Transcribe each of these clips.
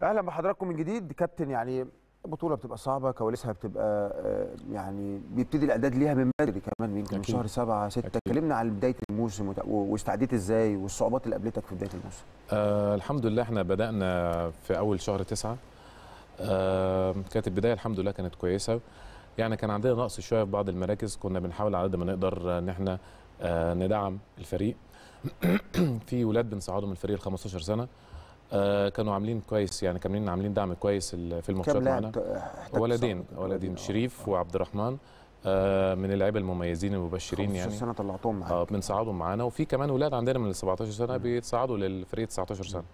اهلا بحضراتكم من جديد كابتن يعني بطوله بتبقى صعبه كواليسها بتبقى آه، يعني بيبتدي الاعداد ليها من بدري كمان يمكن من أكيد. شهر سبعة ستة أكيد. كلمنا عن بدايه الموسم وت- واستعديت ازاي والصعوبات اللي قابلتك في بدايه الموسم آه الحمد لله احنا بدأنا في أول شهر تسعة آه كانت البداية الحمد لله كانت كويسة يعني كان عندنا نقص شوية في بعض المراكز كنا بنحاول على قد ما نقدر ان احنا آه ندعم الفريق في ولاد بنصعدهم من الفريق ال 15 سنة آه كانوا عاملين كويس يعني كانوا عاملين دعم كويس ال- في الماتشات كام معانا لاعب احتجت ولدين صعب؟ ولدين آه. شريف وعبد الرحمن آه من اللعيبه المميزين المبشرين 15 يعني سنه طلعتهم معاك اه بنصعدهم معانا وفي كمان ولاد عندنا من ال 17 سنه مم. بيتصعدوا للفريق 19 سنه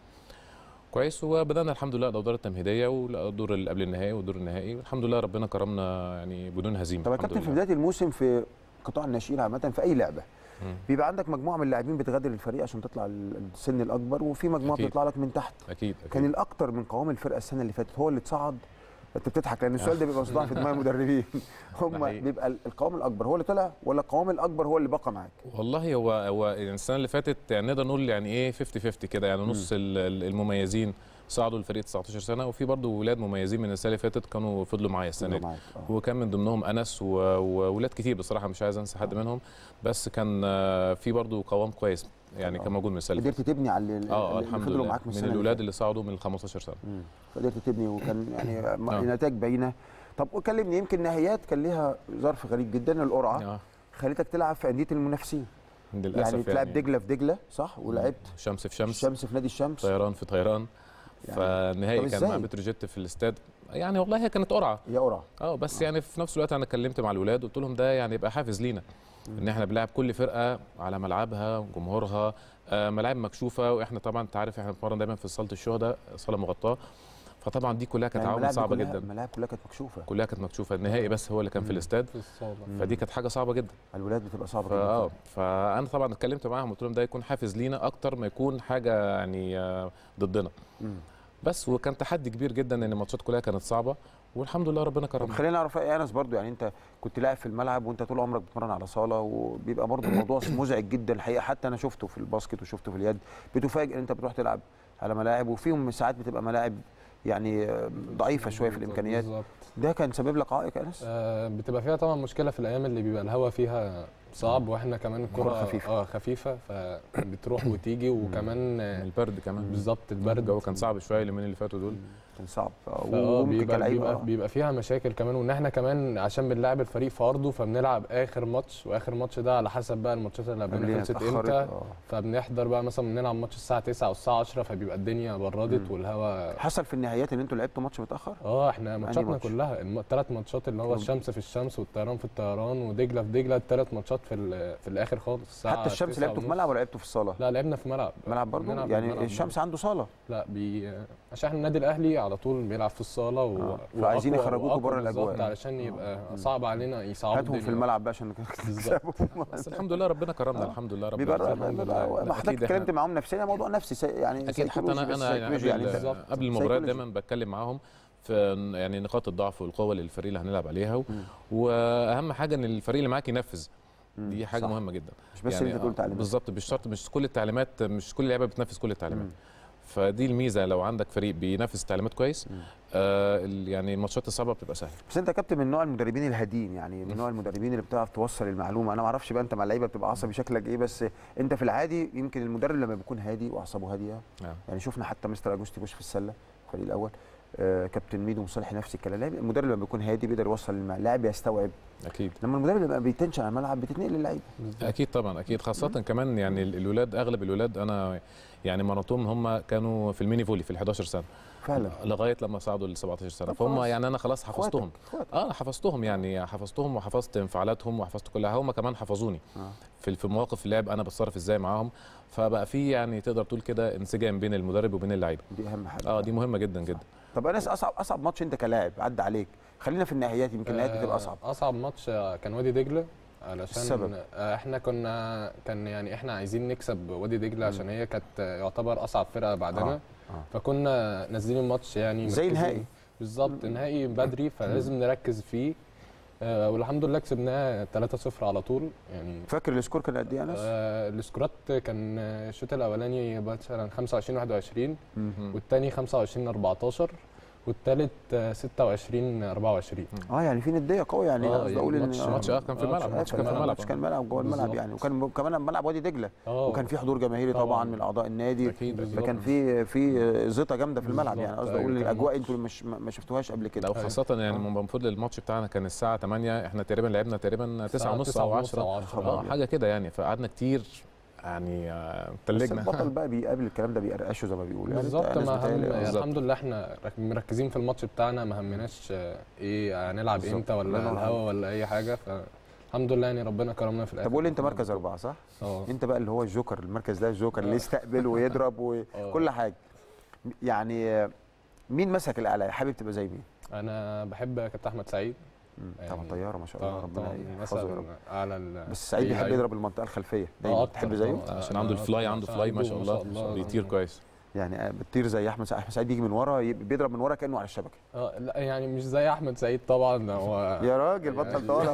كويس وبدانا الحمد لله الادوار التمهيديه والدور اللي قبل النهائي والدور النهائي والحمد لله ربنا كرمنا يعني بدون هزيمه طب يا الحمد كابتن في لله. بدايه الموسم في قطاع الناشئين عامه في اي لعبه مم. بيبقى عندك مجموعه من اللاعبين بتغادر الفريق عشان تطلع السن الاكبر وفي مجموعه أكيد. بتطلع لك من تحت اكيد كان اكيد الاكتر من قوام الفرقه السنه اللي فاتت هو اللي اتصعد انت بتضحك لان السؤال ده بيبقى مصدوع في دماغ المدربين هم حقيقي. بيبقى القوام الاكبر هو اللي طلع ولا القوام الاكبر هو اللي بقى معاك والله هو هو يعني السنه اللي فاتت يعني نقدر نقول يعني ايه 50 50 كده يعني نص ال- ال- المميزين صعدوا لفريق 19 سنه وفي برضه ولاد مميزين من السنه اللي فاتت كانوا فضلوا معايا السنه دي معاك آه. وكان من ضمنهم انس و- وولاد كتير بصراحه مش عايز انسى حد منهم بس كان آه، في برضه قوام كويس يعني آه. كان موجود من السنه اللي قدرت تبني على اللي, اه آه، اللي الحمد فضلوا لله معاك من من السنه الاولاد اللي صعدوا من ال 15 سنه مم. قدرت تبني وكان يعني م- آه. نتائج باينه طب وكلمني يمكن نهائيات كان ليها ظرف غريب جدا القرعه اه خلتك تلعب في انديه المنافسين للاسف يعني تلعب دجله في دجله صح ولعبت شمس في شمس الشمس في نادي الشمس طيران في طيران يعني فالنهائي طب كان مع إزاي؟ بتروجيت في الاستاد يعني والله هي كانت قرعه يا قرعه اه بس يعني في نفس الوقت انا اتكلمت مع الولاد قلت لهم ده يعني يبقى حافز لينا ان احنا بنلعب كل فرقه على ملعبها جمهورها آه ملاعب مكشوفه واحنا طبعا انت عارف احنا بنتمرن دايما في صاله الشهداء صاله مغطاه فطبعا دي كلها كانت يعني عوامل الملاعب صعبه كلها- جدا الملاعب كلها كانت مكشوفه كلها كانت مكشوفه النهائي بس هو اللي كان في الاستاد في الصاله فدي كانت حاجه صعبه جدا الولاد بتبقى صعبه فا اه جدا فانا طبعا اتكلمت معاهم قلت لهم ده يكون حافز لينا اكتر ما يكون حاجه يعني آه، ضدنا مم. بس وكان تحدي كبير جدا ان الماتشات كلها كانت صعبه والحمد لله ربنا طب كرمنا خلينا نعرف يا انس برضو يعني انت كنت لاعب في الملعب وانت طول عمرك بتتمرن على صاله وبيبقى برضو الموضوع مزعج جدا الحقيقه حتى انا شفته في الباسكت وشفته في اليد بتفاجئ ان انت بتروح تلعب على ملاعب وفيهم ساعات بتبقى ملاعب يعني آه، ضعيفه شويه في الامكانيات بالظبط ده كان سبب لك عائق يا انس آه بتبقى فيها طبعا مشكله في الايام اللي بيبقى الهواء فيها صعب واحنا كمان الكرة الكره خفيفة. اه خفيفه فبتروح وتيجي وكمان من آه البرد كمان بالظبط البرد الجو كان صعب شويه اليومين اللي فاتوا دول كان صعب فاه وممكن بيبقى, كلاعب بيبقى, آه. بيبقى فيها مشاكل كمان وان احنا كمان عشان بنلعب الفريق في ارضه فبنلعب اخر ماتش واخر ماتش ده على حسب بقى الماتشات اللي قبلنا قبلنا خلصت اتأخرت، امتى آه. فبنحضر بقى مثلا بنلعب ماتش الساعه 9 او الساعه 10 فبيبقى الدنيا بردت مم. والهواء حصل في النهايات ان انتوا لعبتوا ماتش متاخر اه احنا ماتشاتنا ماتش؟ كلها الثلاث ماتشات اللي هو كانوا- الشمس في الشمس والطيران في الطيران ودجله في دجله الثلاث ماتشات في ال- في الاخر خالص الساعه حتى الشمس 9 لعبتوا في ونص. ملعب ولا لعبتوا في الصاله لا لعبنا في ملعب ملعب برضو بنلعب في يعني الملعب الشمس عنده صاله لا بي عشان احنا النادي الاهلي على طول بيلعب في الصاله و... آه. فعايزين وأقوى- يخرجوكوا وأقوى بره الأجواء. بالظبط علشان يبقى مم. صعب علينا يصعبوا هاتهم في الدنيا. الملعب بقى عشان بالظبط. تكسبوا بس الحمد لله ربنا كرمنا آه. الحمد لله ربنا بيبقى كرمنا. الحمد بيبقى لله. ما حضرتك أكيد إحنا- اتكلمت معاهم نفسيا موضوع نفسي سي- يعني اكيد حتى انا psychology بس انا يعني psychology قبل, أنت- بالظبط. قبل المباريات psychology. دايما بتكلم معاهم في يعني نقاط الضعف والقوه للفريق اللي هنلعب عليها و... مم. واهم حاجه ان الفريق اللي معاك ينفذ مم. دي حاجه صح. مهمه جدا مش بس يعني اللي انت تقول آه، تعليمات بالظبط مش شرط مش كل التعليمات مش كل اللعيبه بتنفذ كل التعليمات مم. فدي الميزه لو عندك فريق بينفذ التعليمات كويس مم. آه ال- يعني الماتشات الصعبه بتبقى سهله بس انت يا كابتن من نوع المدربين الهادين يعني من نوع المدربين اللي بتعرف توصل المعلومه انا ما اعرفش بقى انت مع اللعيبه بتبقى عصبي شكلك ايه بس انت في العادي يمكن المدرب لما بيكون هادي واعصابه هاديه نعم. يعني شفنا حتى مستر اجوستي بوش في السله الفريق الاول آه كابتن ميدو مصالح نفس الكلام المدرب لما بيكون هادي بيقدر يوصل المع- اللاعب يستوعب اكيد لما المدرب لما بيتنشن على الملعب بتتنقل للعيبه بالظبط. اكيد طبعا اكيد خاصه كمان يعني ال- الولاد اغلب الولاد انا يعني مراتهم هم كانوا في الميني فولي في ال 11 سنه فعلا لغايه لما صعدوا ل 17 سنه طب فهم خلاص. يعني انا خلاص حفظتهم اخواتك اه أنا حفظتهم يعني حفظتهم وحفظت انفعالاتهم وحفظت كلها هم كمان حفظوني آه. في في مواقف اللعب انا بتصرف ازاي معاهم فبقى في يعني تقدر تقول كده انسجام بين المدرب وبين اللعيبه دي اهم حاجه اه دي مهمه جدا جدا طب انس اصعب اصعب ماتش انت كلاعب عدى عليك خلينا في النهائيات يمكن النهائيات بتبقى اصعب آه، اصعب ماتش آه، كان وادي دجله علشان السبب؟ آه، احنا كنا كان يعني احنا عايزين نكسب وادي دجله عشان هي كانت آه، يعتبر اصعب فرقه بعدنا آه، آه. فكنا نازلين الماتش يعني زي مركزين- نهائي. بالظبط نهائي بدري فلازم نركز فيه آه، والحمد لله كسبناه 3-0 على طول يعني فاكر السكور كان قد ايه يا انس؟ آه السكورات كان آه، الشوط الاولاني مثلا 25 21 مم. والتاني 25 14 والتالت آه، 26 24 اه يعني في نديه قويه يعني آه، قصدي يعني اقول ان ماتش- ماتش اه كان في آه، الملعب ماتش ماتش كان في الملعب ماتش كان ملعب جوه الملعب بالظبط. يعني وكان كمان ملعب وادي دجله اه وكان في حضور جماهيري طبعا, طبعاً. من اعضاء النادي اكيد بالظبط. فكان في في زيطه جامده في الملعب بالظبط. يعني قصدي أيوة، اقول كان الاجواء ماتش. انتوا مش ما ما شفتوهاش قبل كده لو خاصة يعني آه. المفروض الماتش بتاعنا كان الساعة 8 احنا تقريبا لعبنا تقريبا 9 ونص تسعة او ونص 10 أو 10. اه حاجة كده يعني فقعدنا كتير يعني آه، بس تلجنا البطل بقى بيقابل الكلام ده بيقرقشه زي ما بيقولوا يعني بالظبط أنت ناس ما هم بتهيألي- يعني بالظبط. الحمد لله احنا رك- مركزين في الماتش بتاعنا ما همناش آه، ايه هنلعب بالظبط. امتى الله ولا ينور الهوا ولا اي حاجه فالحمد لله يعني ربنا كرمنا في الاخر طب قول لي انت مركز اربعه صح؟ اه انت بقى اللي هو الجوكر المركز ده الجوكر اللي آه. يستقبل ويضرب آه. وكل حاجه يعني آه، مين مسك الاعلى حابب تبقى زي مين؟ انا بحب كابتن احمد سعيد مم، يعني طبعا طياره ما شاء الله طبعا ربنا طبعا يحفظه يا رب مثلا اعلى ال- بس سعيد أي بيحب لعيب. يضرب المنطقه الخلفيه اه دايما أكتر تحب زيه؟ طبعاً. عشان آه، عنده آه، الفلاي طبعاً. عنده عشان فلاي ما شاء الله الله بيطير كويس يعني آه، بتطير زي احمد سعيد احمد سعيد بيجي من ورا ي- بيضرب من ورا كانه على الشبكه اه لا يعني مش زي احمد سعيد طبعا هو يا راجل يعني- بطل طالع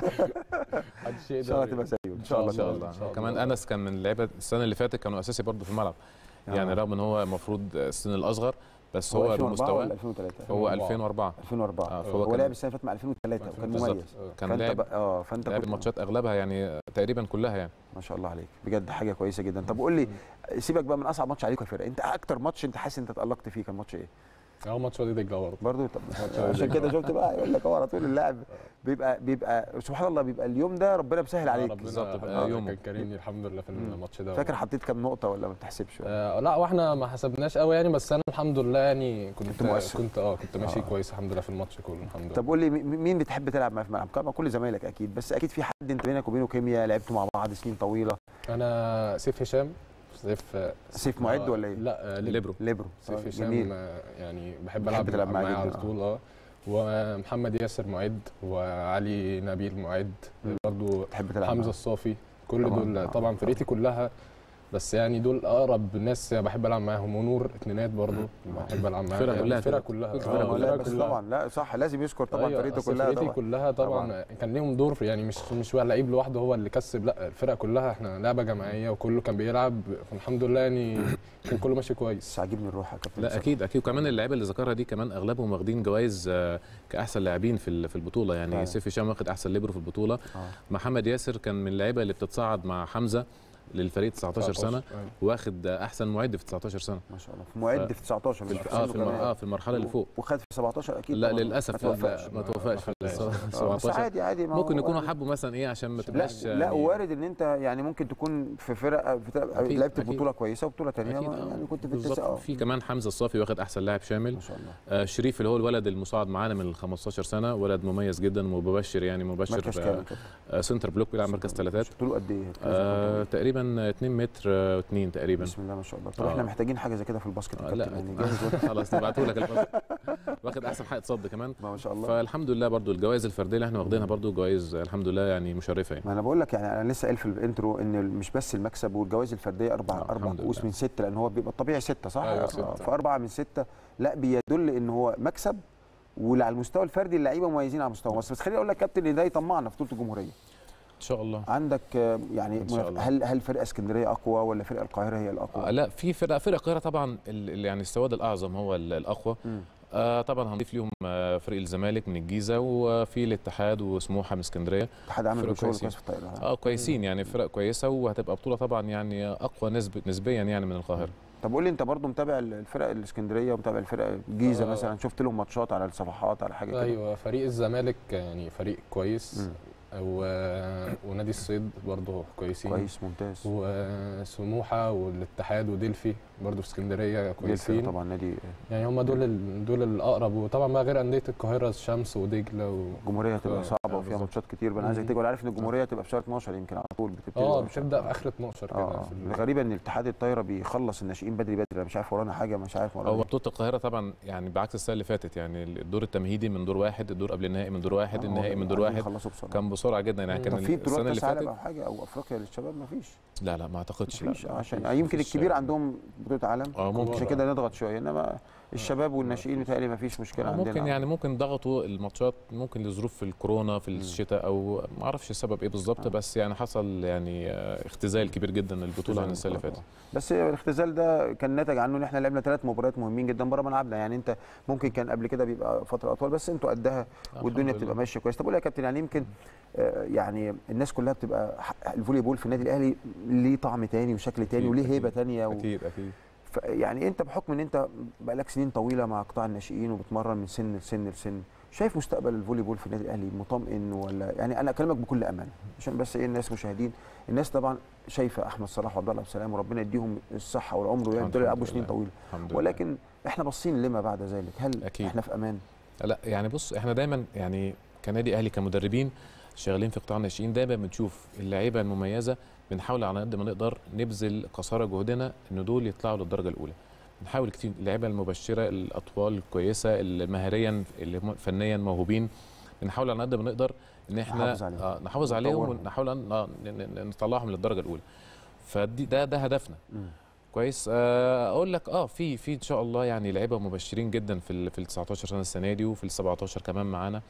محدش ان شاء الله يقدر تبقى زيه ان إن شاء الله ان شاء تبقى الله إن شاء كمان الله. انس كان من اللعيبه السنه اللي فاتت كانوا اساسي برضه في الملعب يعني رغم ان هو المفروض السن الاصغر بس هو 2004 بمستواه ولا 2003 هو 2004. 2004 2004 آه، هو, فهو هو كان- لعب السنه اللي فاتت مع 2003 وكان بالظبط. مميز كان فانت لاعب بقى اه فانت لعب كنت الماتشات اغلبها يعني تقريبا كلها يعني ما شاء الله عليك بجد حاجه كويسه جدا طب قول لي سيبك بقى من اصعب ماتش عليكم يا فرقه انت اكتر ماتش انت حاسس انت اتالقت فيه كان ماتش ايه هو ماتش وادي دجله برضه برضه طب عشان كده شفت بقى يقول لك هو على طول اللاعب بيبقى بيبقى سبحان الله بيبقى اليوم ده ربنا مسهل عليك ربنا بالظبط، ربنا بقى يومه. كان كريمني الحمد لله في مم. الماتش ده فاكر حطيت كام نقطه ولا ما بتحسبش آه لا واحنا ما حسبناش قوي يعني بس انا الحمد لله يعني كنت كنت مؤثر. كنت اه كنت ماشي آه. كويس الحمد لله في الماتش كله الحمد لله طب قول لي مي- مين بتحب تلعب معاه في الملعب طبعا كل زمايلك اكيد بس اكيد في حد انت بينك وبينه كيمياء لعبتوا مع بعض سنين طويله انا سيف هشام سيف آه، سيف معد آه، ولا ايه لا آه ليبرو ليبرو ليبرو سيف آه، هشام جميل آه، يعني بحب بتحب العب تلعب معاه معاه على جداً، آه. طول اه ومحمد ياسر معد وعلي نبيل معد مم. برضو تحب تلعب حمزه معاه. الصافي كل طبعاً، دول آه، طبعا فرقتي كلها بس يعني دول اقرب ناس بحب العب معاهم ونور اتنينات برضو بحب العب معاهم الفرقة كلها الفرقه كده. كلها الفرقة آه، آه، كلها. لا بس طبعا لا صح لازم يذكر طبعا أيوة، فرقته أصل كلها فرقتي طبعا كلها طبعا, طبعاً. كان ليهم دور يعني مش مش بقى لعيب لوحده هو اللي كسب لا الفرقه كلها احنا لعبه جماعيه وكله كان بيلعب الحمد لله يعني كان كله ماشي كويس بس عاجبني الروح يا كابتن لا صلاح. اكيد اكيد وكمان اللعيبه اللي ذكرها دي كمان اغلبهم واخدين جوائز آه، كاحسن لاعبين في ال- في البطوله يعني فعلا. سيف هشام واخد احسن ليبرو في البطوله آه. محمد ياسر كان من اللعيبه اللي بتصعد مع حمزه للفريق 19 سنه أيوة. واخد آه، احسن معد في 19 سنه ما شاء الله في معد في 19 في مش الف- في اه سنه في المر... كمان. اه في المرحله اللي فوق وخد في 17 اكيد لا طبعاً. للاسف ما لا توفقش ما توفقش في ال توفقش. آه، بس 17 عادي عادي ما هو ممكن يكونوا وارد. حبوا مثلا ايه عشان ما لا تبقاش لا يعني- وارد ان انت يعني ممكن تكون في فرقه في فرقة- أكيد، لعبت أكيد. بطوله كويسه وبطوله ثانيه أكيد، آه. يعني كنت في بالظبط التسعه في كمان حمزه الصافي واخد احسن لاعب شامل ما شاء الله آه شريف اللي هو الولد المصعد معانا من ال 15 سنه ولد مميز جدا ومبشر يعني مبشر مركز آه كام كده؟ آه سنتر بلوك بيلعب مركز ثلاثات طوله قد ايه؟ آه تقريبا 2 متر و2 تقريبا بسم الله ما شاء الله طب آه. احنا محتاجين حاجه زي كده في الباسكت يا آه كابتن لا يعني جاهز خلاص نبعته لك الباسكت. واخد احسن حائط صد كمان ما شاء الله فالحمد لله برضو الجوائز الفرديه اللي احنا واخدينها برضو جوائز الحمد لله يعني مشرفه يعني ما انا بقول لك يعني انا لسه قايل في الانترو ان مش بس المكسب والجوائز الفرديه اربع آه، اربع الحمد كؤوس لله. من سته لان هو بيبقى الطبيعي سته صح؟ أيوة، آه، ستة. فاربعه من سته لا بيدل ان هو مكسب وعلى المستوى الفردي اللعيبه مميزين على مستوى مصر بس خليني اقول لك كابتن ان ده يطمعنا في بطوله الجمهوريه ان شاء الله عندك آه، يعني إن شاء الله. هل هل فرقه اسكندريه اقوى ولا فرقه القاهره هي آه الاقوى؟ لا في فرقه فرقه القاهره طبعا ال- ال- يعني السواد الاعظم هو ال- الاقوى مم. آه طبعا هنضيف ليهم آه فريق الزمالك من الجيزه وفي الاتحاد وسموحه من اسكندريه الاتحاد عامل فرقة شغل كويسين. كويس في الطايره اه كويسين يعني فرق كويسه وهتبقى بطوله طبعا يعني اقوى نسب نسبيا يعني من القاهره طب قول لي انت برضو متابع الفرق الاسكندريه ومتابع الفرق الجيزه آه. مثلا شفت لهم ماتشات على الصفحات على حاجه كده ايوه فريق الزمالك يعني فريق كويس مم. و... ونادي الصيد برضه كويسين كويس ممتاز وسموحه والاتحاد وديلفي برضه في اسكندريه جدا كويسين طبعا نادي يعني هم دول ال... دول الاقرب وطبعا بقى غير انديه القاهره الشمس ودجله و... الجمهوريه هتبقى آه، صعبه آه، وفيها بالظبط. ماتشات كتير بقى انا عايزك مم. تيجي وأنا عارف ان الجمهوريه هتبقى في شهر 12 يمكن على طول بتبتدي اه بقى في شهر- بتبدا في اخر 12 كده اه في ال- الغريبه ان اتحاد الطايره بيخلص الناشئين بدري بدري أنا مش عارف ورانا حاجه مش عارف هو ورانا بطوله القاهره طبعا يعني بعكس السنه اللي فاتت يعني الدور التمهيدي من دور واحد الدور قبل النهائي من دور واحد النهائي من دور واحد خلصوا بسرعه كان بسرعه جدا يعني مم. كان طب في السنه بطولات اللي كاس عالم فاتت او حاجه او افريقيا للشباب ما فيش لا لا ما اعتقدش مفيش لا عشان مفيش- يمكن مفيش- الكبير عندهم بطوله عالم اه ممكن عشان كده نضغط شويه انما الشباب والناشئين بتهيألي ما فيش مشكله عندنا ممكن يعني ممكن ضغطوا الماتشات ممكن لظروف في الكورونا في مم. الشتاء او ما اعرفش السبب ايه بالظبط آه. بس يعني حصل يعني آه، اختزال كبير جدا للبطوله عن السنه اللي فاتت بس الاختزال ده كان ناتج عنه ان احنا لعبنا ثلاث مباريات مهمين جدا بره ملعبنا يعني انت ممكن كان قبل كده بيبقى فتره اطول بس انتوا قدها آه، والدنيا الحمد بتبقى لله. ماشيه كويس طب قول لي يا كابتن يعني يمكن آه، يعني الناس كلها بتبقى ح- الفولي بول في النادي الاهلي ليه طعم تاني وشكل تاني أكيد، وليه أكيد. هيبه تانيه و... اكيد اكيد ف- يعني انت بحكم ان انت بقالك سنين طويله مع قطاع الناشئين وبتمرن من سن لسن لسن شايف مستقبل الفولي بول في النادي الاهلي مطمئن ولا يعني انا اكلمك بكل امان عشان بس ايه الناس مشاهدين الناس طبعا شايفه احمد صلاح وعبد الله عبد السلام وربنا يديهم الصحه والعمر ويفضلوا الحمد يلعبوا سنين لله. طويله الحمد لله ولكن احنا باصين لما بعد ذلك هل أكيد. احنا في امان لا يعني بص احنا دايما يعني كنادي اهلي كمدربين شغالين في قطاع الناشئين دايما بنشوف اللعيبه المميزه بنحاول على قد ما نقدر نبذل قصارى جهدنا ان دول يطلعوا للدرجه الاولى بنحاول كتير اللعيبه المبشره الاطوال الكويسه اللي مهاريا اللي هم فنيا موهوبين بنحاول على قد ما نقدر ان احنا نحافظ عليهم. آه نحافظ عليهم نطورهم. ونحاول أن آه ن- ن- نطلعهم للدرجه الاولى فدي ده ده هدفنا كويس آه، اقول لك اه في في ان شاء الله يعني لعيبه مبشرين جدا في ال في ال 19 سنه السنه دي وفي ال 17 كمان معانا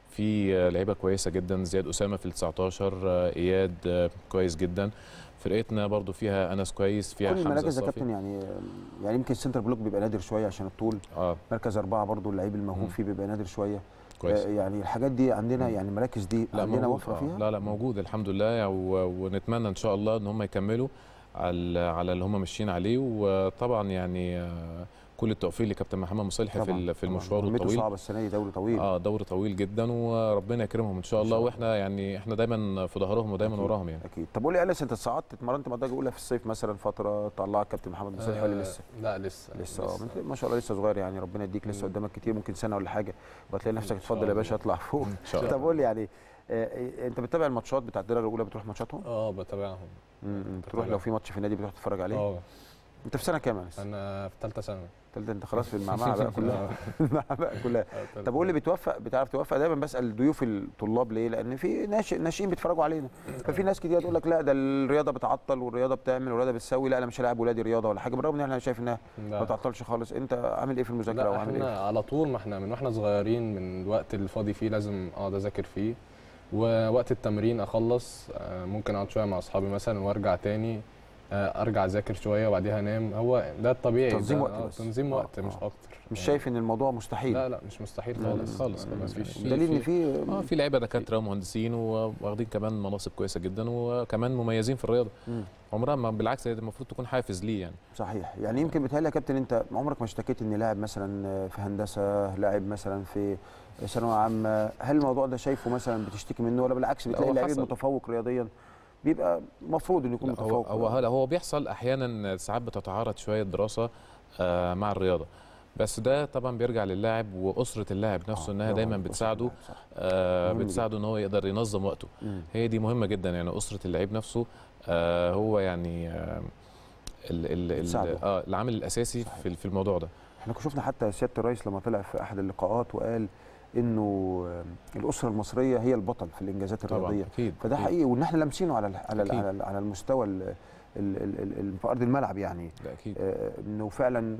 في آه، لعيبه كويسه جدا زياد اسامه في ال 19 آه، اياد آه، كويس جدا فرقتنا برضو فيها انس كويس فيها كل حمزه المراكز يا صافي كابتن يعني يعني يمكن السنتر بلوك بيبقى نادر شويه عشان الطول اه مركز اربعه برضو اللعيب الموهوب مم. فيه بيبقى نادر شويه كويس آه، يعني الحاجات دي عندنا مم. يعني المراكز دي لا عندنا موجود وفره آه. فيها لا لا موجود الحمد لله و- ونتمنى ان شاء الله ان هم يكملوا على على اللي هم ماشيين عليه وطبعا يعني آه، كل التوفيق لكابتن محمد مصلحي في طبعاً، ال- في طبعاً. المشوار مهمته الطويل صعبه السنه دي دوري طويل اه دوري طويل جدا وربنا يكرمهم ان شاء إن الله شاء الله. واحنا يعني احنا دايما في ظهرهم ودايما أكيد. وراهم يعني اكيد طب قول لي يا انس انت صعدت اتمرنت مع الدرجه الاولى في الصيف مثلا فتره طلعك كابتن محمد مصلحي ولا آه، لسه لا لسه لسه اه انت ما شاء الله لسه صغير يعني ربنا يديك لسه مم. قدامك كتير ممكن سنه ولا حاجه وهتلاقي نفسك إن شاء اتفضل يا باشا الله. اطلع فوق ان شاء الله طب قول لي يعني آه، آه، انت بتتابع الماتشات بتاعت الدرجه الاولى بتروح ماتشاتهم اه بتابعهم مم، بتروح بتابع. لو في ماتش في النادي بتروح تتفرج عليه اه انت في سنه كام يا انس انا في ثالثه ثانوي تالتة انت خلاص في المعمعه بقى كلها المعمعه بقى كلها آه، تالتة طب قول لي بتوفق بتعرف توفق دايما بسال ضيوف الطلاب ليه لان في ناشئ ناشئين بيتفرجوا علينا ففي ناس كتير تقول لك لا ده الرياضه بتعطل والرياضه بتعمل والرياضه بتسوي لا انا مش هلاعب ولادي رياضه ولا حاجه بالرغم ان احنا شايف انها ما لا. بتعطلش خالص انت عامل ايه في المذاكره لا وعامل احنا ايه على طول ما احنا من واحنا صغيرين من الوقت اللي فاضي فيه لازم اقعد اذاكر فيه ووقت التمرين اخلص آه، ممكن اقعد شويه مع اصحابي مثلا وارجع تاني آه، ارجع اذاكر شويه وبعديها انام هو ده الطبيعي تنظيم ده- وقت آه، بس. تنظيم آه، وقت مش آه. اكتر مش يعني شايف ان الموضوع مستحيل لا لا مش مستحيل لا، خالص خالص، ما خالص. فيش في- بدليل ان في- في اه في لعيبه دكاتره ومهندسين واخدين كمان مناصب كويسه جدا وكمان مميزين في الرياضه مم. عمرها ما بالعكس هي المفروض تكون حافز ليه يعني صحيح يعني يمكن بيتهيألي يا كابتن انت عمرك ما اشتكيت ان لاعب مثلا في هندسه لاعب مثلا في ثانويه عامه هل الموضوع ده شايفه مثلا بتشتكي منه ولا بالعكس لا، بتلاقي هو اللعيب حصل. المتفوق رياضيا بيبقى المفروض انه يكون لا، هو متفوق هو هلا هو بيحصل احيانا ساعات بتتعارض شويه الدراسه آه، مع الرياضه بس ده طبعا بيرجع للاعب واسره اللاعب نفسه انها دايما بتساعده آه، مهم بتساعده ان هو يقدر ينظم وقته هي دي مهمه جدا يعني اسره اللعيب نفسه آه، هو يعني آه، ال ال ال بتساعده. اه العامل الاساسي صحيح. في في الموضوع ده احنا كنا شفنا حتى سياده الرئيس لما طلع في احد اللقاءات وقال انه آه، الاسره المصريه هي البطل في الانجازات طبعا الرياضيه اكيد فده أكيد. حقيقي وان احنا لامسينه على ال- على ال- أكيد. على ال- على المستوى ال- ال- ال- ال- ال- في ارض الملعب يعني ده اكيد آه، انه فعلا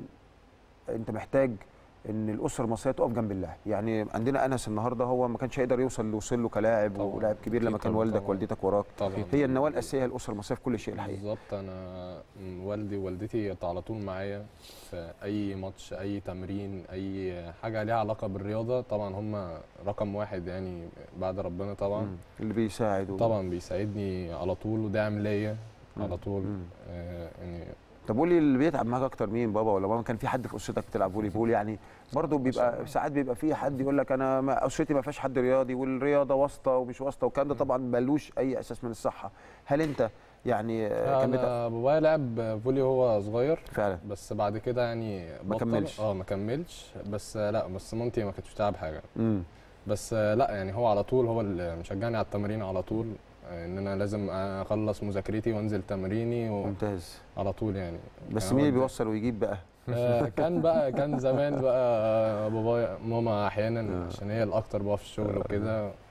انت محتاج ان الاسره المصريه تقف جنب اللاعب يعني عندنا انس النهارده هو ما كانش هيقدر يوصل اللي وصل له كلاعب طبعاً. ولاعب كبير أكيد لما كان طبعاً، والدك طبعاً. والدتك وراك طبعا هي النواه الاساسيه الاسره المصريه في كل شيء الحقيقه بالظبط انا م- والدي ووالدتي على طول معايا في اي ماتش اي تمرين اي حاجه ليها علاقه بالرياضه طبعا هم رقم واحد يعني بعد ربنا طبعا مم. اللي بيساعد و... طبعا بيساعدني على طول وداعم ليا على مم. طول مم. آه يعني طب قول لي اللي بيتعب معاك اكتر مين بابا ولا ماما كان في حد في اسرتك بتلعب فولي بول يعني برضه بيبقى ساعات بيبقى في حد يقول لك انا ما اسرتي ما فيهاش حد رياضي والرياضه واسطه ومش واسطه والكلام ده طبعا ملوش اي اساس من الصحه هل انت يعني آه، كان بيتعب انا بابايا لعب فولي وهو صغير فعلا بس بعد كده يعني ما بطل. كملش. اه ما كملش بس آه، لا بس مامتي ما كانتش بتلعب حاجه امم بس آه، لا يعني هو على طول هو اللي مشجعني على التمرين على طول آه، ان انا لازم اخلص مذاكرتي وانزل تمريني ممتاز وعلى طول يعني بس يعني مين هو اللي ده. بيوصل ويجيب بقى آه، كان بقى كان زمان بقى آه، بابايا ماما احيانا آه. عشان هي الاكتر بقى في الشغل وكده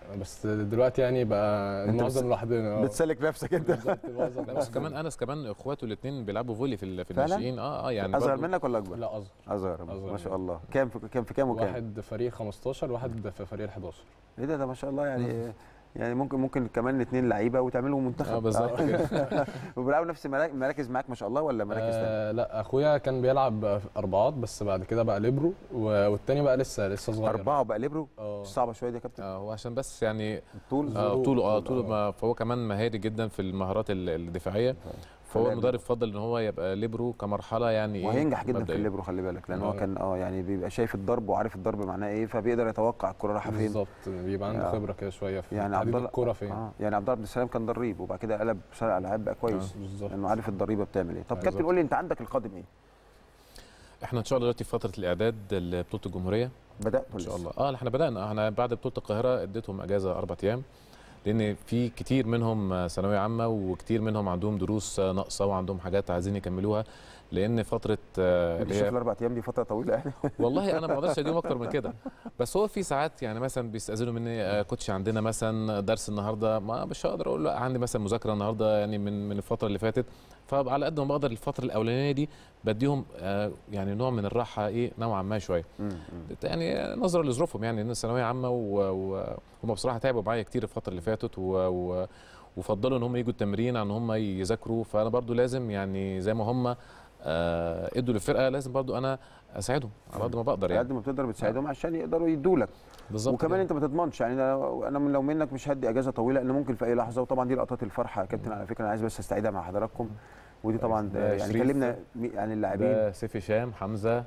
بس دلوقتي يعني بقى أنت معظم بس- لوحدنا اه بتسلك نفسك انت بالظبط معظم لا بس كمان انس كمان اخواته الاثنين بيلعبوا فولي في ال- في فعلا؟ الناشئين اه اه يعني اصغر برضو- منك ولا اكبر؟ لا اصغر اصغر أصغر ما شاء مني. الله كام في كام في كام وكام؟ واحد فريق 15 واحد في فريق 11 ايه ده ده ما شاء الله يعني يعني ممكن ممكن كمان اثنين لعيبه وتعملوا منتخب اه بالظبط كده وبيلعبوا نفس المراك- المراكز معاك ما شاء الله ولا مراكز ثانيه؟ آه لا اخويا كان بيلعب اربعات بس بعد كده بقى ليبرو و- والتاني بقى لسه لسه صغير اربعه وبقى ليبرو اه مش صعبه شويه دي يا كابتن اه هو عشان بس يعني الطول آه ظروف طوله اه وكده، طوله آه. ما فهو كمان مهاري جدا في المهارات ال- الدفاعيه فهو فلا- المدرب فضل ان هو يبقى ليبرو كمرحله يعني إيه وهينجح جدا في مبدئية. الليبرو خلي بالك لان هو آه. كان اه يعني بيبقى شايف الضرب وعارف الضرب معناه ايه فبيقدر يتوقع الكره رايحه فين بالظبط بيبقى عنده آه. خبره كده شويه في يعني عبد تحديد الله الكوره فين اه يعني عبد الله عبد السلام كان ضريب وبعد كده قلب صانع العاب بقى كويس بالظبط لانه عارف الضريبه بتعمل ايه طب آه، كابتن بالظبط. قول لي انت عندك القادم ايه احنا ان شاء الله دلوقتي في فتره الاعداد لبطوله الجمهوريه بدات ان شاء الله اه احنا بدانا احنا بعد بطوله القاهره اديتهم اجازه اربع ايام لان في كتير منهم آه، ثانويه عامه وكتير منهم عندهم دروس آه، ناقصه وعندهم حاجات عايزين يكملوها لان فتره آه، انت اللي شوف هي الاربع ايام دي فتره طويله يعني والله انا ما اقدرش اديهم اكتر من كده بس هو في ساعات يعني مثلا بيستاذنوا مني آه، كوتش عندنا مثلا درس النهارده ما مش هقدر اقول لا عندي مثلا مذاكره النهارده يعني من من الفتره اللي فاتت فعلى قد ما بقدر الفتره الاولانيه دي بديهم آه، يعني نوع من الراحه ايه نوعا ما شويه مم، مم. يعني نظرا لظروفهم يعني ان الثانويه عامه وهم بصراحه تعبوا معايا كتير الفتره اللي فاتت و... و... وفضلوا ان هم يجوا التمرين عن ان هم يذاكروا فانا برضو لازم يعني زي ما هم آه ادوا للفرقه لازم برضو انا اساعدهم على قد ما بقدر على قد يعني ما بتقدر بتساعدهم عشان يقدروا يدوا لك بالظبط وكمان كده. انت ما تضمنش يعني انا انا من لو منك مش هدي اجازه طويله لان ممكن في اي لحظه وطبعا دي لقطات الفرحه يا كابتن على فكره انا عايز بس استعيدها مع حضراتكم ودي طبعا ده يعني شريف. كلمنا مي- عن اللاعبين ده سيف هشام حمزه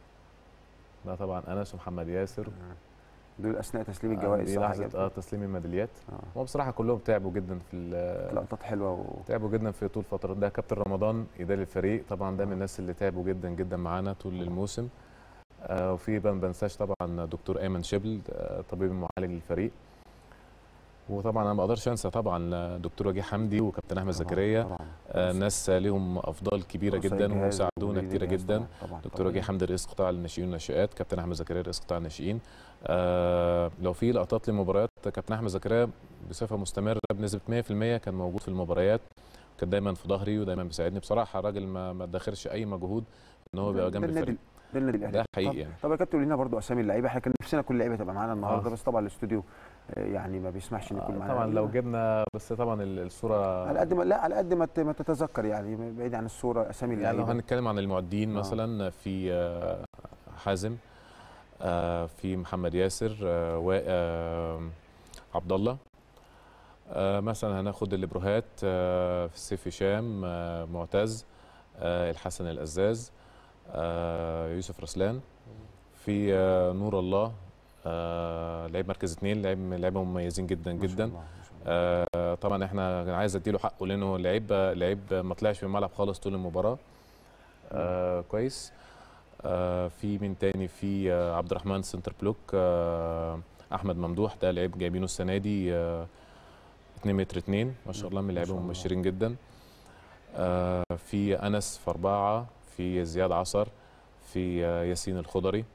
ده طبعا انس ومحمد ياسر دول اثناء تسليم آه، الجوائز دي صح يا لحظه كابتن؟ اه تسليم الميداليات آه. هم بصراحه كلهم تعبوا جدا في ال- لقطات حلوه و... تعبوا جدا في طول فترة ده كابتن رمضان إداري الفريق طبعا ده من الناس اللي تعبوا جدا جدا معانا طول الموسم آه وفي ما بنساش طبعا دكتور ايمن شبل آه طبيب معالج للفريق وطبعا انا ما اقدرش انسى طبعا دكتور وجيه حمدي وكابتن احمد طبعاً، زكريا طبعا آه ناس ليهم افضال كبيره رؤساء جدا الجهاز وساعدونا ومدير كتيره الجهاز جدا طبعاً، طبعا دكتور وجيه حمدي رئيس قطاع الناشئين والناشئات كابتن احمد زكريا رئيس قطاع الناشئين آه لو في لقطات لمباريات كابتن احمد زكريا بصفه مستمره بنسبه 100% كان موجود في المباريات كان دايما في ظهري ودايما بيساعدني بصراحه راجل ما ما ادخرش اي مجهود ان هو بيبقى جنب ده النادي الفريق ده النادي الاهلي ده حقيقي طب- يعني طب يا كابتن قول لنا برضو اسامي اللعيبه احنا كان نفسنا كل لعيبه تبقى معانا النهارده آه. بس طبعا الاستوديو آه، يعني ما بيسمحش ان يكون آه، معانا طبعا لو جبنا بس طبعا ال- الصوره على قد ما لا على قد ما ت- ما تتذكر يعني بعيد عن الصوره اسامي يعني لو اللعيبه هنتكلم عن المعدين آه. مثلا في آه، حازم آه، في محمد ياسر آه، و آه، عبد الله آه، مثلا هناخد الابروهات آه، في سيف هشام آه، معتز آه، الحسن الازاز آه، يوسف رسلان في آه، نور الله آه، لعيب مركز اثنين لعيب من لعيبه مميزين جدا ما شاء جدا الله، ما شاء الله. آه، طبعا احنا عايز اديله حقه لانه لعيب لعيب ما طلعش في الملعب خالص طول المباراه آه كويس آه في مين تاني في آه عبد الرحمن سنتر بلوك آه احمد ممدوح ده لعيب جايبينه السنه دي آه 2 متر 2 ما شاء الله من ما اللعيبه شاء الله. المبشرين جدا آه في انس فرباعه في زياد عصر في آه ياسين الخضري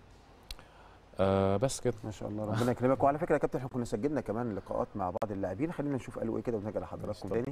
آه بس كده ما شاء الله ربنا يكرمك وعلى فكره يا كابتن احنا كنا سجلنا كمان لقاءات مع بعض اللاعبين خلينا نشوف قالوا ايه كده ونرجع لحضراتكم طبعا. تاني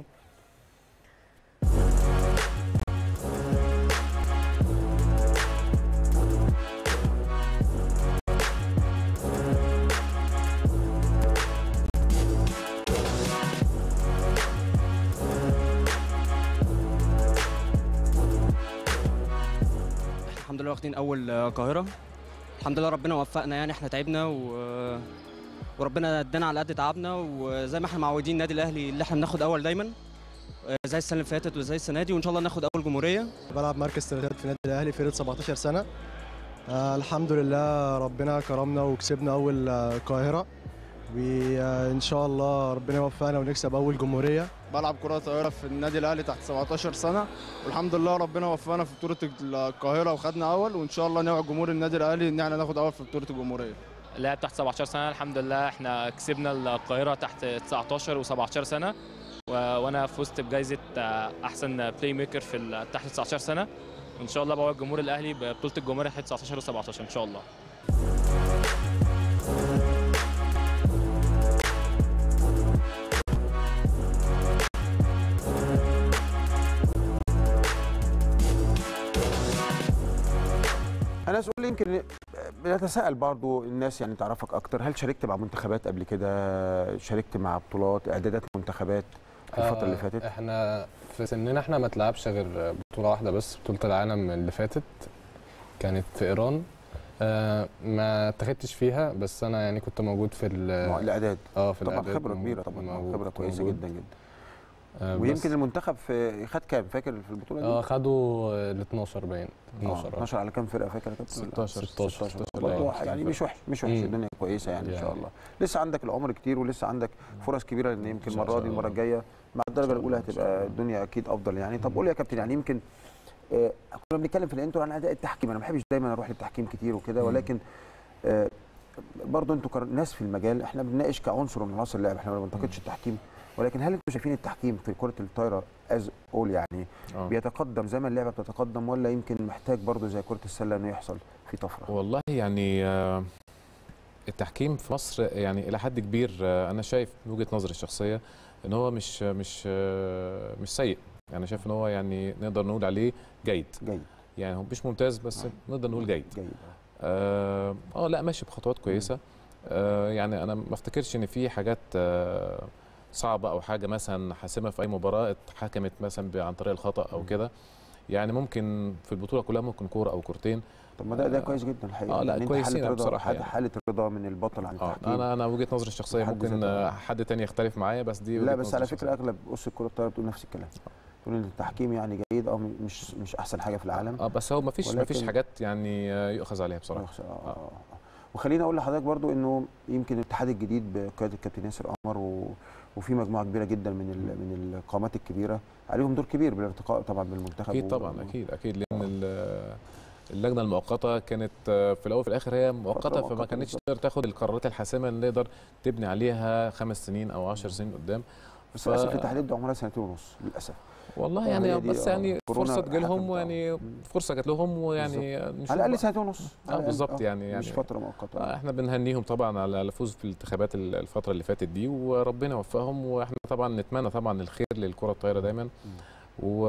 الحمد لله واخدين اول آه، قاهره الحمد لله ربنا وفقنا يعني احنا تعبنا و... وربنا ادانا على قد تعبنا وزي ما احنا معودين النادي الاهلي اللي احنا بناخد اول دايما آه، زي السنه اللي فاتت وزي السنه دي وان شاء الله ناخد اول جمهوريه بلعب مركز ثلاثات في النادي الاهلي فرقه 17 سنه آه الحمد لله ربنا كرمنا وكسبنا اول آه، القاهره وان شاء الله ربنا يوفقنا ونكسب اول جمهوريه بلعب كرة طايرة في النادي الأهلي تحت 17 سنة والحمد لله ربنا وفقنا في بطولة القاهرة وخدنا أول وإن شاء الله نوعد جمهور النادي الأهلي إن احنا ناخد أول في بطولة الجمهورية. لاعب تحت 17 سنه الحمد لله احنا كسبنا القاهره تحت 19 و17 سنه و... وانا فزت بجائزه آه، احسن بلاي ميكر في ال- تحت 19 سنه وان شاء الله بوعد جمهور الاهلي ببطوله الجمهوريه تحت 19 و17 ان شاء الله انا قول لي يمكن بنتساءل برضو الناس يعني تعرفك اكتر هل شاركت مع منتخبات قبل كده شاركت مع بطولات اعدادات منتخبات في الفتره اللي آه، فاتت احنا في سننا احنا ما تلعبش غير بطوله واحده بس بطوله العالم اللي فاتت كانت في ايران آه ما اتخدتش فيها بس انا يعني كنت موجود في ال- مع الاعداد اه في طبعا الإعداد خبره موجود- كبيره طبعا موجود- خبره كنت كويسه موجود. جدا جدا آه بس- ويمكن المنتخب في خد كام فاكر في البطوله دي اه خدوا ال 12 باين 12 12 آه. 12 على كام فرقه فاكر يا كابتن 16 16 16 لا، برضه مش يعني فرق. مش وحش مش وحش مم. الدنيا كويسه يعني ان شاء يعني. الله لسه عندك العمر كتير ولسه عندك فرص كبيره لان يمكن إن شاء المره دي الله. المره الجايه مع الدرجه شاء الاولى الله، إن شاء هتبقى الله. الدنيا اكيد افضل يعني طب قول لي يا كابتن يعني يمكن آه، كنا بنتكلم في الانترو عن اداء التحكيم انا ما بحبش دايما اروح للتحكيم كتير وكده مم. ولكن آه، برضه انتوا كناس في المجال احنا بنناقش كعنصر من عناصر اللعب احنا ما بننتقدش التحكيم ولكن هل انتوا شايفين التحكيم في كره الطايره از اول يعني آه. بيتقدم زي ما اللعبه بتتقدم ولا يمكن محتاج برضه زي كره السله انه يحصل في طفره والله يعني آه، التحكيم في مصر يعني الى حد كبير آه، انا شايف من وجهه نظري الشخصيه ان هو مش مش آه، مش سيء يعني شايف ان هو يعني نقدر نقول عليه جيد جيد يعني هو مش ممتاز بس آه. نقدر نقول جيد جيد اه آه، لا ماشي بخطوات كويسه آه يعني انا ما افتكرش ان في حاجات آه صعبه او حاجه مثلا حاسمه في اي مباراه اتحكمت مثلا ب- عن طريق الخطا او مم. كده يعني ممكن في البطوله كلها ممكن كوره او كورتين طب ما ده ده آه، كويس جدا الحقيقه آه، لا، إن أنت كويسين حاله رضا بصراحة حاله, يعني. حالة رضا من البطل عن اه التحكيم انا انا وجهه نظري الشخصيه بحد ممكن ذاتها. آه، حد تاني يختلف معايا بس دي لا وجهة بس نظري على فكره الشخصية. اغلب اسس الكره الطايره بتقول نفس الكلام تقول ان التحكيم يعني جيد اه مش مش احسن حاجه في العالم اه بس هو ما فيش ما فيش ولكن- حاجات يعني آه، يؤخذ عليها بصراحه آه، آه، آه. وخليني اقول لحضرتك برضو انه يمكن الاتحاد الجديد بقياده الكابتن ياسر قمر و... وفي مجموعه كبيره جدا من ال... من القامات الكبيره عليهم دور كبير بالارتقاء طبعا بالمنتخب اكيد و- طبعا اكيد اكيد لان ال- اللجنه المؤقته كانت آه، في الاول وفي الاخر هي مؤقته مؤقتة فما كانتش بالظبط. تقدر تاخد القرارات الحاسمه اللي نقدر تبني عليها خمس سنين او 10 سنين قدام بس ف- للاسف الاتحاد ادى عمرها سنتين ونص للاسف والله آه، يعني هي دي، بس آه، يعني كورونا فرصه تجي لهم حكمت، آه. ويعني مم. فرصه جات لهم ويعني نشوف على الاقل بقى. سنتين ونص اه على الأقل، بالظبط آه. يعني يعني مش فتره مؤقته آه، احنا بنهنيهم طبعا على الفوز في الانتخابات ال- الفتره اللي فاتت دي وربنا يوفقهم واحنا طبعا نتمنى طبعا الخير للكره الطايره دايما و...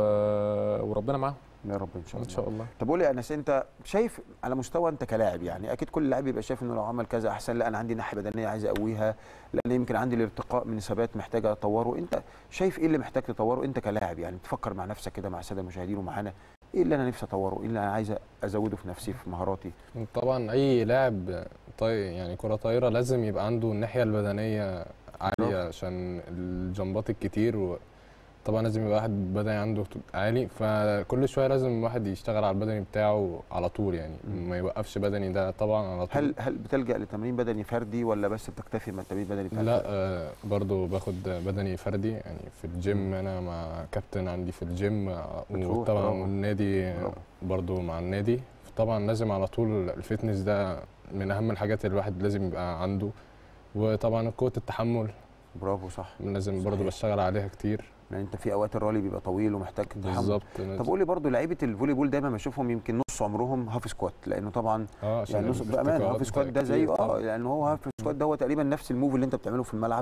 وربنا معاهم يا رب ان شاء الله ان شاء الله طب قول لي يا انس انت شايف على مستوى انت كلاعب يعني اكيد كل لاعب يبقى شايف انه لو عمل كذا احسن لا انا عندي ناحيه بدنيه عايز اقويها لان يمكن عندي الارتقاء من ثبات محتاج اطوره انت شايف ايه اللي محتاج تطوره انت كلاعب يعني تفكر مع نفسك كده مع الساده المشاهدين ومعانا ايه اللي انا نفسي اطوره ايه اللي انا عايز ازوده في نفسي في مهاراتي طبعا اي لاعب طي يعني كره طايره لازم يبقى عنده الناحيه البدنيه عاليه برافو. عشان الجمبات الكتير وطبعا لازم يبقى واحد بدني عنده عالي فكل شويه لازم الواحد يشتغل على البدني بتاعه على طول يعني مم. ما يوقفش بدني ده طبعا على طول هل هل بتلجا لتمرين بدني فردي ولا بس بتكتفي من التمرين بدني بتاع لا الفرق؟ آه برضو باخد بدني فردي يعني في الجيم انا مع كابتن عندي في الجيم آه، بتروح، وطبعا برافو. والنادي آه، برافو. برضو مع النادي طبعا لازم على طول الفتنس ده من اهم الحاجات اللي الواحد لازم يبقى عنده وطبعا قوه التحمل برافو صح لازم برضو صحيح. بشتغل عليها كتير لان انت في اوقات الرالي بيبقى طويل ومحتاج تحمل بالظبط طب قول لي برضه لعيبه الفولي بول دايما بشوفهم يمكن نص عمرهم هاف سكوات لانه طبعا اه عشان يعني نص بامانه الارتقاءات هاف سكوات ده كتير زيه اه طبعاً. لان هو هاف سكوات ده هو تقريبا نفس الموف اللي انت بتعمله في الملعب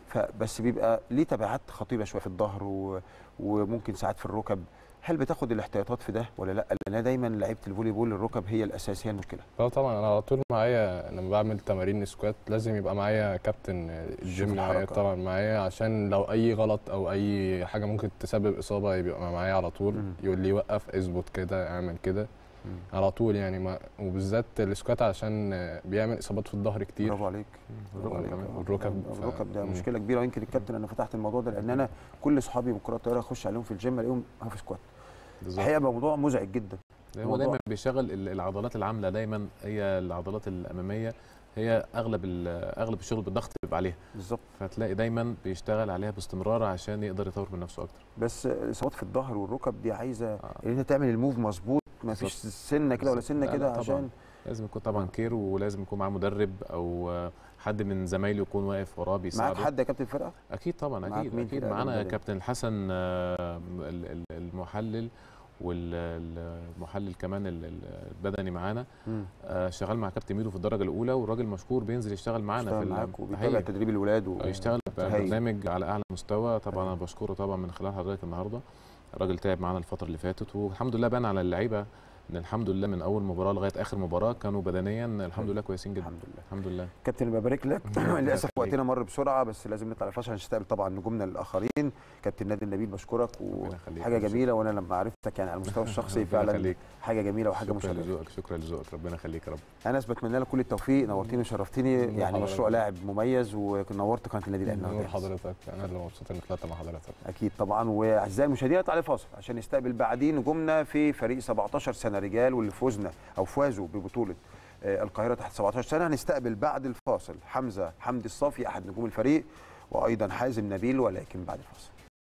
فبس بيبقى ليه تبعات خطيره شويه في الظهر و... وممكن ساعات في الركب هل بتاخد الاحتياطات في ده ولا لا لان دايما لعيبه الفولي بول الركب هي الاساس هي المشكله اه طبعا انا على طول معايا لما بعمل تمارين سكوات لازم يبقى معايا كابتن الجيم معايا الحركة. طبعا معايا عشان لو اي غلط او اي حاجه ممكن تسبب اصابه يبقى معايا على طول مم. يقول لي وقف اظبط كده اعمل كده على طول يعني ما وبالذات السكوات عشان بيعمل اصابات في الظهر كتير برافو عليك برافو عليك كمان آه. والركب ف- الركب ده مم. مشكله كبيره ويمكن الكابتن انا فتحت الموضوع ده لان انا كل اصحابي من كره الطايره اخش عليهم في الجيم الاقيهم هاف سكوات بالظبط الحقيقه موضوع مزعج جدا هو موضوع- دايما بيشغل ال- العضلات العامله دايما هي العضلات الاماميه هي اغلب ال- اغلب الشغل بالضغط بيبقى عليها بالظبط فتلاقي دايما بيشتغل عليها باستمرار عشان يقدر يطور من نفسه اكتر بس الاصابات في الظهر والركب دي عايزه آه. ان انت تعمل الموف مظبوط ما فيش بالظبط. سنه كده ولا بالظبط. سنه لا، كده لا، طبعاً. عشان لازم يكون طبعا كير ولازم يكون معاه مدرب او آه، حد من زمايله يكون واقف وراه معاك بيساعده حد يا كابتن فرقه اكيد طبعا معاك اكيد مين في اكيد الأداء معانا البدني؟ كابتن الحسن آه، ال- ال- المحلل والمحلل كمان ال- ال- البدني معانا آه، شغال مع كابتن ميدو في الدرجه الاولى والراجل مشكور بينزل يشتغل معانا في اشتغل ال- معاك وبيتابع حقيقي. تدريب الولاد و... آه، يشتغل هايل. برنامج على اعلى مستوى طبعا هايل. انا بشكره طبعا من خلال حضرتك النهارده الراجل تعب معانا الفتره اللي فاتت والحمد لله بان على اللعيبه ان الحمد لله من اول مباراه لغايه اخر مباراه كانوا بدنيا الحمد لله كويسين جدا الحمد لله الحمد لله كابتن ببارك لك ربنا للاسف يخليك. وقتنا مر بسرعه بس لازم نطلع الفاصل عشان نستقبل طبعا نجومنا الاخرين كابتن نادي النبيل بشكرك ربنا يخليك. وحاجه جميله وانا لما عرفتك يعني على المستوى الشخصي ربنا فعلا يخليك. حاجه جميله وحاجه شكرا مشرفه لذوقك شكرا لذوقك ربنا يخليك يا رب انس بتمنى لك كل التوفيق نورتني وشرفتني نور يعني حضرتك. مشروع لاعب مميز ونورت قناه النادي الاهلي نور النهارده. حضرتك انا اللي مبسوط اني طلعت مع حضرتك اكيد طبعا واعزائي المشاهدين تعالى فاصل عشان نستقبل بعدين نجومنا في فريق 17 سنه رجال واللي فوزنا او فازوا ببطوله آه، القاهره تحت 17 سنه هنستقبل بعد الفاصل حمزه حمدي الصافي احد نجوم الفريق وايضا حازم نبيل ولكن بعد الفاصل